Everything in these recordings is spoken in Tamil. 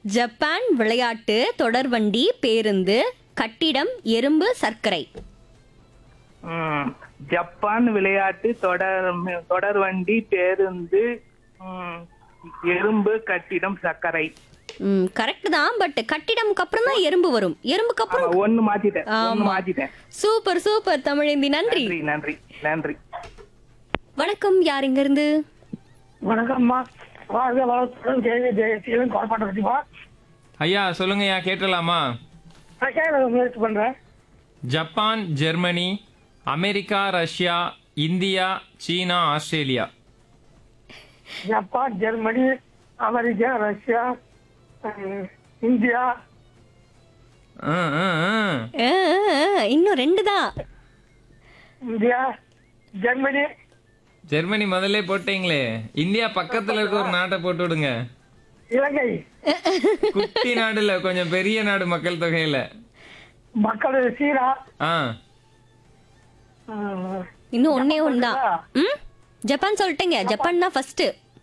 ஜப்பான் விளையாட்டு தொடர்வண்டி பேருந்து கட்டிடம் எறும்பு சர்க்கரை ம், ஜப்பான் விளையாட்டு தொடர் தொடர்வண்டி பேருந்து ம், எறும்பு கட்டிடம் சர்க்கரை ம் கரெக்ட் தான் பட் கட்டிடம்க்கு அப்புறம் தான் எறும்பு வரும் எறும்புக்கு ஆமா, அப்புறம் ஒண்ணு மாத்திட்டேன் ஒண்ணு ஆமா. மாத்திட்டேன் சூப்பர் சூப்பர் தமிழேந்தி நன்றி நன்றி நன்றி நன்றி வணக்கம் யார் இங்க இருந்து வணக்கம்மா வாழ்க வளத்துடன் ஜெய ஜெயசீலன் கோட்பாட்டை பற்றிமா ஐயா சொல்லுங்கய்யா கேட்டலாமா நான் கேட்க முயற்சி பண்றேன் Japan Germany America Russia India சீனா Australia Japan Germany America Russia அஹ், இந்தியா ஆ, ஆ, ஆ. ஆ, ஆ, இன்னும் ரெண்டு தான் இந்தியா ஜெர்மனி ஜெர்மனி முதல்ல போட்டீங்களே இந்தியா பக்கத்துல இருக்க ஒரு நாட்டை போட்டு விடுங்க இலங்கை குட்டி நாடுல கொஞ்சம் பெரிய நாடு மக்கள் தொகையில மக்கள் சீனா ஆ அஹ், இன்னும் ஒன்னே ஒன்று தான் ம் ஜப்பான் சொல்லிட்டேங்க ஜப்பான் தான் ஃபர்ஸ்ட்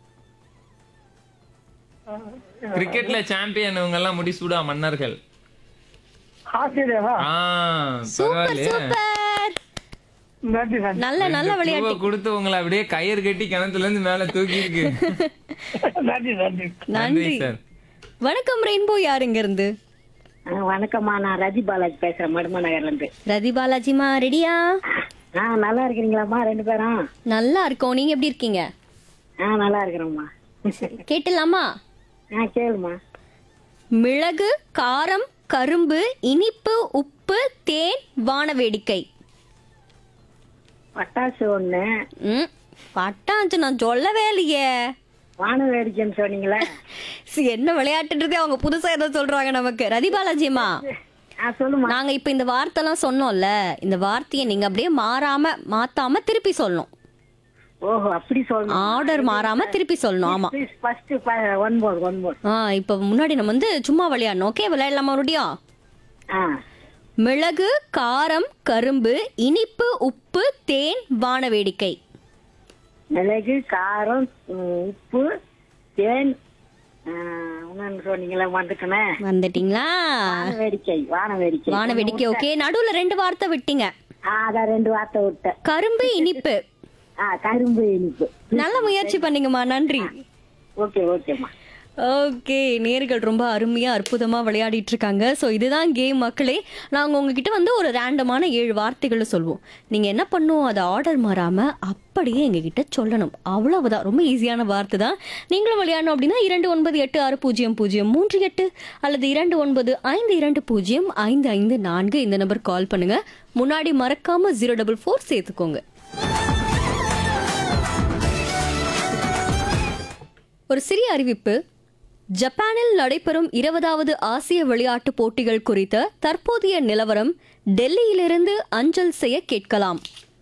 கிரிக்கெட்ல சாம்பியன் இவங்க எல்லாம் முடிசூடா மன்னர்கள் ஆஸ்திரேலியாவா ஆ சூப்பர் பரவாயில்லையே சூப்பர் நன்றி நன்றி நல்ல நல்ல ரெண்டு விளையாட்டு பூவை கொடுத்து உங்களை அப்படியே கயிறு கட்டி கிணத்துல இருந்து மேல தூக்கி இருக்கு நன்றி நன்றி நன்றி சார் வணக்கம் ரெயின்போ யார் இங்க இருந்து ஆ, வணக்கம்மா நான் ரதி பாலாஜி பேசுறேன் மடும நகர்ல இருந்து ரதி பாலாஜிமா ரெடியா ஆ நல்லா இருக்கிறீங்களாம்மா ரெண்டு பேரும் நல்லா இருக்கோம் நீங்க எப்படி இருக்கீங்க ஆ நல்லா இருக்கிறோம்மா கேட்டலாமா ஆ கேளுமா மிளகு காரம் கரும்பு இனிப்பு உப்பு தேன் வானவேடிக்கை பட்டாசு ஒண்ணு ம் பட்டாஞ்சு நான் சொல்லவே இல்லையே வான வேடிக்கைன்னு சொன்னீங்களே சரி, என்ன விளையாட்டுன்றதே அவங்க புதுசா ஏதோ சொல்றாங்க நமக்கு ரதி பாலாஜிமா ஆ சொல்லுமா நாங்க இப்ப இந்த வார்த்தைலாம் சொன்னோம்ல இந்த வார்த்தையை நீங்க அப்படியே மாறாம மாத்தாம திருப்பி சொல்லணும் ஓஹோ அப்படி சொல்லணும் ஆர்டர் மாறாம திருப்பி சொல்லணும் ஆமா first one more one more ஆ இப்ப முன்னாடி நம்ம வந்து சும்மா விளையாடணும் ஓகே விளையாடலாமா மறுபடியும் ஆ மிளகு காரம் கரும்பு இனிப்பு உப்பு தேன் வானவேடிக்கை மிளகு காரம் உம், உப்பு தேன் ஆ, இன்னொன்னு சொன்னீங்களே வந்துட்டனே வந்துட்டீங்களா வான வேடிக்கை வான வேடிக்கை வானவேடிக்கை ஓகே நடுவுல ரெண்டு வார்த்தை விட்டீங்க ஆ அதான் ரெண்டு வார்த்தை விட்டேன் கரும்பு இனிப்பு ஆ கரும்பு இனிப்பு நல்ல முயற்சி பண்ணீங்கம்மா நன்றி ஓகே ஓகேம்மா ஓகே நேர்கள் ரொம்ப அருமையா அற்புதமா விளையாடிட்டு இருக்காங்க ஸோ இதுதான் கேம் மக்களே நாங்கள் உங்ககிட்ட வந்து ஒரு ரேண்டமான ஏழு வார்த்தைகளை சொல்வோம் நீங்க என்ன பண்ணுவோம் அதை ஆர்டர் மாறாம அப்படியே எங்ககிட்ட சொல்லணும் அவ்வளவுதான் ரொம்ப ஈஸியான வார்த்தை தான் நீங்களும் விளையாடணும் அப்படின்னா இரண்டு ஒன்பது எட்டு ஆறு பூஜ்ஜியம் பூஜ்ஜியம் மூன்று எட்டு அல்லது இரண்டு ஒன்பது ஐந்து இரண்டு பூஜ்ஜியம் ஐந்து ஐந்து நான்கு இந்த நம்பர் கால் பண்ணுங்க முன்னாடி மறக்காம ஜீரோ டபுள் ஃபோர் சேர்த்துக்கோங்க ஒரு சிறிய அறிவிப்பு ஜப்பானில் நடைபெறும் இருபதாவது ஆசிய விளையாட்டுப் போட்டிகள் குறித்த தற்போதைய நிலவரம் டெல்லியிலிருந்து அஞ்சல் செய்ய கேட்கலாம்